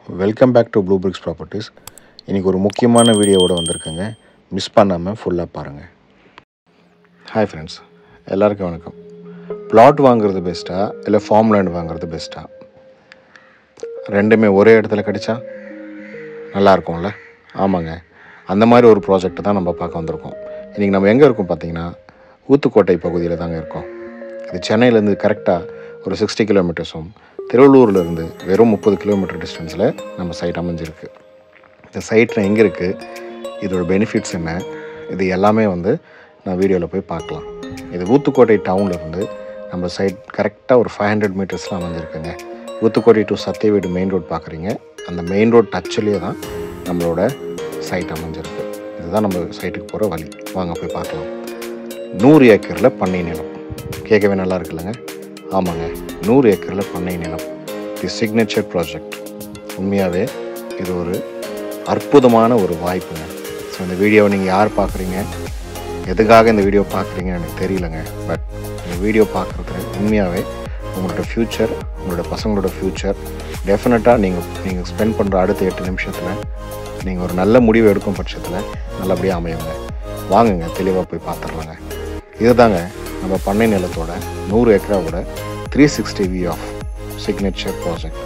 welcome back to blue bricks properties இன்றைக்கி ஒரு முக்கியமான வீடியோவோட வந்திருக்கேங்க மிஸ் பண்ணாமல் ஃபுல்லாக பாருங்கள் ஹாய் ஃப்ரெண்ட்ஸ் எல்லாருக்கும் வணக்கம் பிளாட் வாங்குறது பெஸ்ட்டா இல்லை ஃபார்ம் லேண்ட் வாங்குறது பெஸ்ட்டா ரெண்டுமே ஒரே இடத்துல கிடைச்சா நல்லா இருக்கும்ல ஆமாங்க அந்த மாதிரி ஒரு ப்ராஜெக்ட் தான் நம்ம பார்க்க வந்திருக்கோம் இன்றைக்கி நம்ம எங்கே இருக்கோம் பார்த்தீங்கன்னா ஊத்துக்கோட்டை பகுதியில் தாங்க இருக்கோம் இது சென்னையிலேருந்து கரெக்டாக ஒரு சிக்ஸ்டி கிலோமீட்டர்ஸும் திருவள்ளூர்லேருந்து வெறும் முப்பது கிலோமீட்டர் டிஸ்டன்ஸில் நம்ம சைட் அமைஞ்சிருக்கு இந்த சைட்டில் எங்கே இருக்குது இதோட பெனிஃபிட்ஸ் என்ன இது எல்லாமே வந்து நான் வீடியோவில் போய் பார்க்கலாம் இது ஊத்துக்கோட்டை டவுன்லேருந்து நம்ம சைட் கரெக்டாக ஒரு ஃபைவ் ஹண்ட்ரட் மீட்டர்ஸில் அமைஞ்சிருக்குங்க Uthukottai to Sathyavedu main road பார்க்குறீங்க அந்த மெயின் ரோட் டச்சிலே தான் நம்மளோட சைட் அமைஞ்சிருக்கு இதுதான் நம்ம சைட்டுக்கு போகிற வழி வாங்க போய் பார்க்கலாம் நூறு ஏக்கரில் பண்ணை நிலம் கேட்கவே நல்லா இருக்குல்லங்க ஆமாங்க நூறு ஏக்கரில் பண்ணை நிலம் தி சிக்னேச்சர் ப்ராஜெக்ட் உண்மையாகவே இது ஒரு அற்புதமான ஒரு வாய்ப்புங்க ஸோ இந்த வீடியோவை நீங்கள் யார் பார்க்குறீங்க எதுக்காக இந்த வீடியோ பார்க்குறீங்கன்னு எனக்கு தெரியலங்க பட் இந்த வீடியோ பார்க்குறது உண்மையாகவே உங்களோட ஃப்யூச்சர் உங்களோட பசங்களோட ஃப்யூச்சர் டெஃபினட்டாக நீங்கள் நீங்கள் ஸ்பெண்ட் பண்ணுற அடுத்த எட்டு நிமிஷத்தில் நீங்கள் ஒரு நல்ல முடிவு எடுக்கும் பட்சத்தில் நல்லபடியாக அமையுங்க வாங்குங்க தெளிவாக போய் பார்த்துடலாங்க இதுதாங்க நம்ம பண்ணை நிலத்தோட நூறு ஏக்கராவோட three sixty view of signature project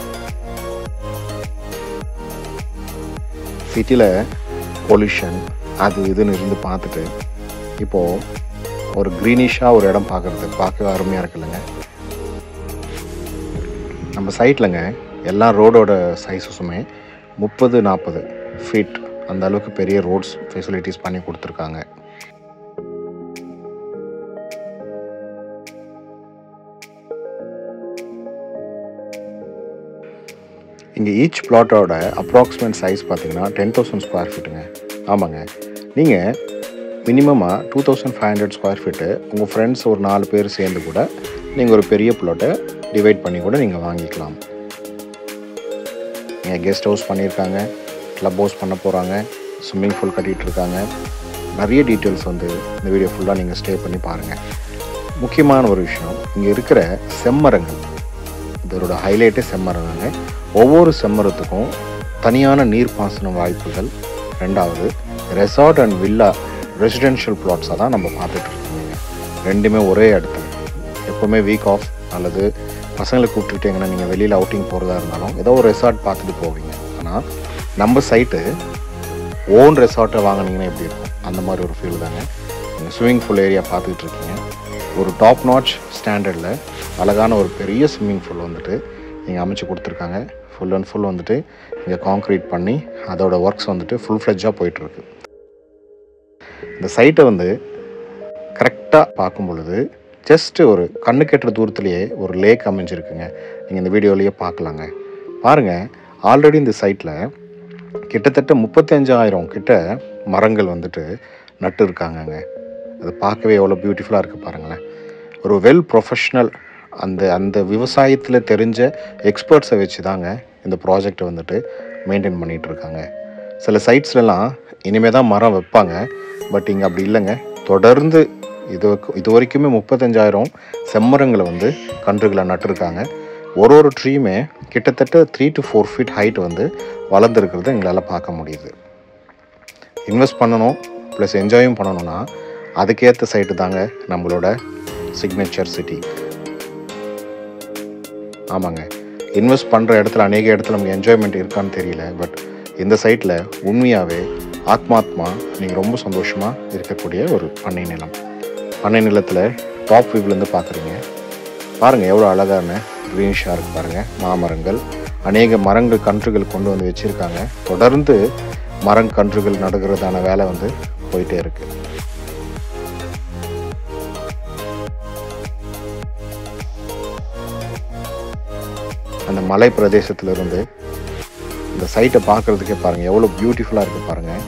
சிட்டியில் பொல்யூஷன் அது இதுன்னு இருந்து பார்த்துட்டு இப்போது ஒரு க்ரீனிஷாக ஒரு இடம் பார்க்குறது பார்க்க அருமையாக இருக்குல்லங்க நம்ம சைட்லங்க எல்லா ரோடோட சைஸஸுமே முப்பது நாற்பது ஃபீட் அந்த அளவுக்கு பெரிய ரோட்ஸ் ஃபெசிலிட்டிஸ் பண்ணி கொடுத்துருக்காங்க இங்கே ஈச் பிளாட்டோட அப்ராக்சிமேட் சைஸ் பார்த்தீங்கன்னா டென் தௌசண்ட் ஸ்கொயர் ஃபீட்டுங்க ஆமாங்க நீங்கள் மினிமமாக two thousand five hundred square feet உங்கள் ஃப்ரெண்ட்ஸ் ஒரு நாலு பேர் சேர்ந்து கூட நீங்கள் ஒரு பெரிய பிளாட்டை டிவைட் பண்ணி கூட நீங்கள் வாங்கிக்கலாம் நீங்கள் கெஸ்ட் ஹவுஸ் பண்ணியிருக்காங்க க்ளப் ஹவுஸ் பண்ண போகிறாங்க ஸ்விம்மிங் பூல் கட்டிகிட்டு இருக்காங்க நிறைய டீட்டெயில்ஸ் வந்து இந்த வீடியோ ஃபுல்லாக நீங்கள் ஸ்டே பண்ணி பாருங்கள் முக்கியமான ஒரு விஷயம் இங்கே இருக்கிற செம்மரங்கள் இதோட ஹைலைட்டே செம்மரங்க ஒவ்வொரு செம்மரத்துக்கும் தனியான நீர்ப்பாசன வாய்ப்புகள் ரெண்டாவது ரெசார்ட் அண்ட் வில்லா ரெசிடென்ஷியல் பிளாட்ஸாக தான் நம்ம பார்த்துட்டு இருக்கோங்க ரெண்டுமே ஒரே இடத்துல எப்போவுமே வீக் ஆஃப் அல்லது பசங்களை கூப்பிட்டுக்கிட்டிங்கன்னா நீங்கள் வெளியில் அவுட்டிங் போகிறதா இருந்தாலும் ஏதோ ஒரு ரெசார்ட் பார்த்துட்டு போவீங்க ஆனால் நம்ம சைட்டு ஓன் ரெசார்ட்டை வாங்கினீங்கன்னா எப்படி இருக்கும் அந்த மாதிரி ஒரு ஃபீல் தாங்க நீங்கள் ஸ்விம்மிங் பூல் ஏரியா பார்த்துக்கிட்டு இருக்கீங்க ஒரு டாப் நாச் ஸ்டாண்டர்டில் அழகான ஒரு பெரிய ஸ்விம்மிங் பூல் வந்துட்டு இங்கே அமைச்சு கொடுத்துருக்காங்க ஃபுல் அண்ட் ஃபுல் வந்துட்டு இங்கே காங்க்ரீட் பண்ணி அதோட ஒர்க்ஸ் வந்துட்டு ஃபுல் ஃப்ளெஜ்ஜாக போயிட்டுருக்கு இந்த சைட்டை வந்து கரெக்டாக பார்க்கும் பொழுது ஜஸ்ட்டு ஒரு கண்ணு கெட்டுற தூரத்துலேயே ஒரு லேக் அமைஞ்சிருக்குங்க நீங்கள் இந்த வீடியோலேயே பார்க்கலாங்க பாருங்கள் ஆல்ரெடி இந்த சைட்டில் கிட்டத்தட்ட முப்பத்தஞ்சாயிரம் கிட்ட மரங்கள் வந்துட்டு நட்டு இருக்காங்கங்க அது பார்க்கவே எவ்வளோ பியூட்டிஃபுல்லாக இருக்குது பாருங்களேன் ஒரு வெல் ப்ரொஃபஷ்னல் அந்த அந்த விவசாயத்தில் தெரிஞ்ச எக்ஸ்பர்ட்ஸை வச்சு தாங்க இந்த ப்ராஜெக்டை வந்துட்டு மெயின்டைன் பண்ணிகிட்டு இருக்காங்க சில சைட்ஸ்லலாம் இனிமேல் தான் மரம் வைப்பாங்க பட் இங்கே அப்படி இல்லைங்க தொடர்ந்து இது இது வரைக்குமே முப்பத்தஞ்சாயிரம் செம்மரங்களை வந்து கன்றுகளை நட்டுருக்காங்க ஒரு ஒரு ட்ரீயுமே கிட்டத்தட்ட three to four feet height வந்து வளர்ந்துருக்கிறத எங்களால் பார்க்க முடியுது இன்வெஸ்ட் பண்ணணும் ப்ளஸ் என்ஜாயும் பண்ணணும்னா அதுக்கேற்ற சைட்டு தாங்க நம்மளோட சிக்னேச்சர் சிட்டி ஆமாங்க இன்வெஸ்ட் பண்ணுற இடத்துல அநேக இடத்துல நமக்கு என்ஜாய்மெண்ட் இருக்கான்னு தெரியல பட் இந்த சைட்டில் உண்மையாகவே ஆத்மாத்மா நீங்கள் ரொம்ப சந்தோஷமாக இருக்கக்கூடிய ஒரு பண்ணை நிலம் பண்ணை நிலத்தில் டாப் வியூவிலேருந்து பார்க்குறீங்க பாருங்கள் எவ்வளோ அழகான க்ரீனிஷாக இருக்குது பாருங்கள் மாமரங்கள் அநேக மரங்கள் கன்றுகள் கொண்டு வந்து வச்சுருக்காங்க தொடர்ந்து மரம் கன்றுகள் நடுகிறதான வேலை வந்து போயிட்டே இருக்குது அந்த மலை பிரதேசத்திலிருந்து இந்த சைட்டை பார்க்குறதுக்கே பாருங்கள் எவ்வளோ பியூட்டிஃபுல்லாக இருக்குது பாருங்கள்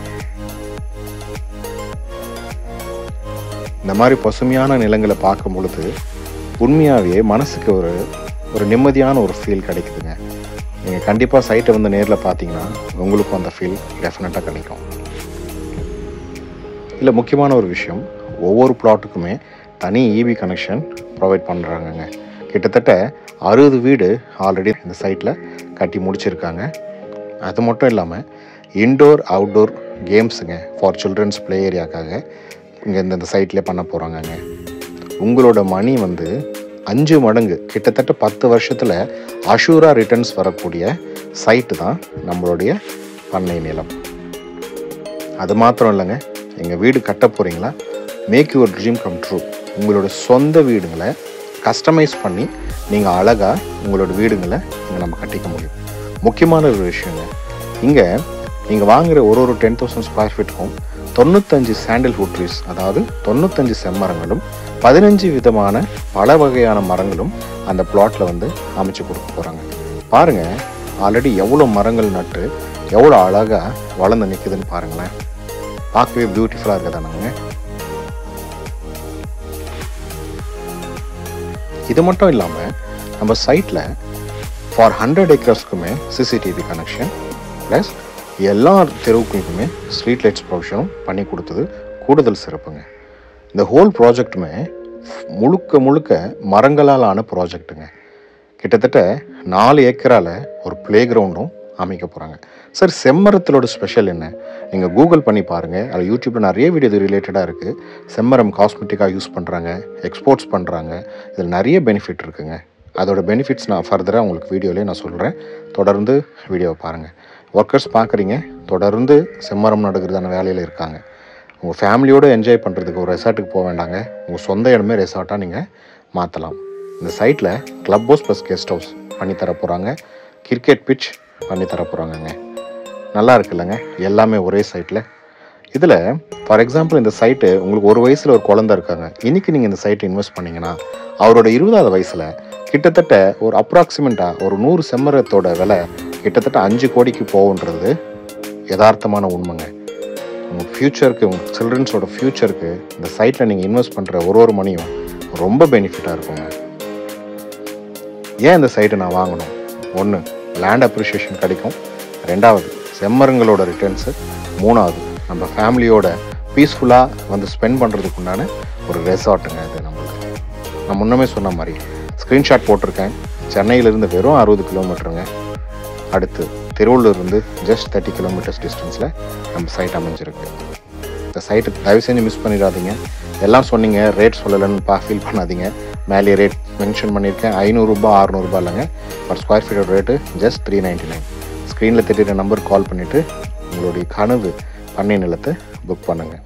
இந்த மாதிரி பசுமையான நிலங்களை பார்க்கும் பொழுது உண்மையாகவே மனசுக்கு ஒரு ஒரு நிம்மதியான ஒரு ஃபீல் கிடைக்குதுங்க நீங்கள் கண்டிப்பாக சைட்டை வந்து நேரில் பார்த்தீங்கன்னா உங்களுக்கும் அந்த ஃபீல் டெஃபினட்டாக கிடைக்கும் இல்லை முக்கியமான ஒரு விஷயம் ஒவ்வொரு பிளாட்டுக்குமே தனி இபி கனெக்ஷன் ப்ரொவைட் பண்ணுறாங்கங்க கிட்டத்தட்ட அறுபது வீடு ஆல்ரெடி இந்த சைட்டில் கட்டி முடிச்சிருக்காங்க அது மட்டும் இல்லாமல் இன்டோர் அவுட்டோர் கேம்ஸுங்க ஃபார் சில்ட்ரன்ஸ் ப்ளே ஏரியாக்காக இங்கே இந்த இந்த சைட்லேயே பண்ண போகிறாங்கங்க உங்களோட மணி வந்து அஞ்சு மடங்கு கிட்டத்தட்ட பத்து வருஷத்தில் அஷூரா ரிட்டர்ன்ஸ் வரக்கூடிய சைட்டு தான் நம்மளுடைய பண்ணை நிலம் அது மாத்திரம் இல்லைங்க எங்கள் வீடு கட்ட போகிறீங்களா make your dream come true உங்களோட சொந்த வீடுங்களை கஸ்டமைஸ் பண்ணி நீங்கள் அழகாக உங்களோட வீடுங்களை இங்கே நம்ம கட்டிக்க முடியும் முக்கியமான ஒரு விஷயங்க இங்கே நீங்கள் வாங்குற ஒரு ஒரு டென் தௌசண்ட் ஸ்கொயர் ஃபீட்டுக்கும் தொண்ணூத்தஞ்சு சாண்டில்வுட் ட்ரீஸ் அதாவது தொண்ணூத்தஞ்சு செம்மரங்களும் பதினஞ்சு விதமான பல வகையான மரங்களும் அந்த பிளாட்டில் வந்து அமைச்சு கொடுக்க போகிறாங்க பாருங்கள் ஆல்ரெடி எவ்வளோ மரங்கள் நட்டு எவ்வளோ அழகாக வளர்ந்து நிற்குதுன்னு பாருங்களேன் பார்க்கவே பியூட்டிஃபுல்லாக இருக்குதானுங்க இது மட்டும் இல்லாமல் நம்ம சைட்டில் ஃபார் ஹண்ட்ரட் ஏக்கர்ஸ்க்குமே சிசிடிவி கனெக்ஷன் ப்ளஸ் எல்லா தெருவுக்குமே ஸ்ட்ரீட் லைட்ஸ் ப்ரொவிஷனும் பண்ணி கொடுத்தது கூடுதல் சிறப்புங்க இந்த ஹோல் ப்ராஜெக்ட்டுமே முழுக்க முழுக்க மரங்களால் ஆன ப்ராஜெக்ட்டுங்க கிட்டத்தட்ட நாலு ஏக்கரால் ஒரு ப்ளே கிரவுண்டும் அமைக்க போகிறாங்க சார் செம்மரத்திலோட ஸ்பெஷல் என்ன நீங்கள் கூகுள் பண்ணி பாருங்கள் அது யூடியூப்பில் நிறைய வீடியோ இது ரிலேட்டடாக இருக்குது செம்மரம் காஸ்மெட்டிக்காக யூஸ் பண்ணுறாங்க எக்ஸ்போர்ட்ஸ் பண்ணுறாங்க இதில் நிறைய பெனிஃபிட் இருக்குங்க அதோட பெனிஃபிட்ஸ் நான் ஃபர்தராக உங்களுக்கு வீடியோலேயே நான் சொல்கிறேன் தொடர்ந்து வீடியோவை பாருங்கள் ஒர்க்கர்ஸ் பார்க்குறீங்க தொடர்ந்து செம்மரம் நடுகிறதான வேலையில் இருக்காங்க உங்கள் ஃபேமிலியோடு என்ஜாய் பண்ணுறதுக்கு ஒரு ரெசார்ட்டுக்கு போக வேண்டாங்க உங்கள் சொந்த இடமே ரெசார்ட்டாக நீங்கள் மாற்றலாம் இந்த சைட்டில் club house plus guest house பண்ணி தர போகிறாங்க கிரிக்கெட் பிட்ச் பண்ணி தர போகிறாங்கங்க நல்லா இருக்குல்லங்க எல்லாமே ஒரே சைட்டில் இதில் ஃபார் எக்ஸாம்பிள் இந்த சைட்டு உங்களுக்கு ஒரு வயசில் ஒரு குழந்தை இருக்காங்க இன்றைக்கி நீங்கள் இந்த சைட்டை இன்வெஸ்ட் பண்ணிங்கன்னா அவரோட இருபதாவது வயசில் கிட்டத்தட்ட ஒரு அப்ராக்சிமெண்ட்டாக ஒரு நூறு செம்மரத்தோட விலை கிட்டத்தட்ட அஞ்சு கோடிக்கு போகுன்றது யதார்த்தமான உண்மைங்க உங்கள் ஃப்யூச்சருக்கு உங்கள் சில்ட்ரன்ஸோட ஃப்யூச்சருக்கு இந்த சைட்டில் நீங்கள் இன்வெஸ்ட் பண்ணுற ஒரு ஒரு மணியும் ரொம்ப பெனிஃபிட்டாக இருக்குங்க ஏன் இந்த சைட்டை நான் வாங்கணும் ஒன்று லேண்ட் அப்ரிஷியேஷன் கிடைக்கும் ரெண்டாவது செம்மரங்களோட ரிட்டர்ன்ஸு மூணாவது நம்ம ஃபேமிலியோட பீஸ்ஃபுல்லாக வந்து ஸ்பெண்ட் பண்ணுறதுக்கு உண்டான ஒரு ரெசார்ட்டுங்க இது நம்மளுக்கு நான் முன்னமே சொன்ன மாதிரி ஸ்க்ரீன்ஷாட் போட்டிருக்கேன் சென்னையிலேருந்து வெறும் அறுபது கிலோமீட்டருங்க அடுத்து திருவள்ளூர்லேருந்து ஜஸ்ட் தேர்ட்டி கிலோமீட்டர்ஸ் டிஸ்டன்ஸில் நம்ம சைட் அமைஞ்சிருக்கு இந்த சைட்டு தயவு செஞ்சு மிஸ் பண்ணிடாதீங்க எல்லாம் சொன்னீங்க ரேட் சொல்லலைன்னு பா ஃபீல் பண்ணாதீங்க மேலே ரேட் மென்ஷன் பண்ணியிருக்கேன் ஐநூறுரூபா அறநூறுபா இல்லைங்க பர் ஸ்கொயர் ஃபீட்டோட rate just three ninety nine ஸ்க்ரீனில் தெரியுற நம்பர் கால் பண்ணிவிட்டு உங்களுடைய கனவு பண்ணை நிலத்தை புக் பண்ணுங்கள்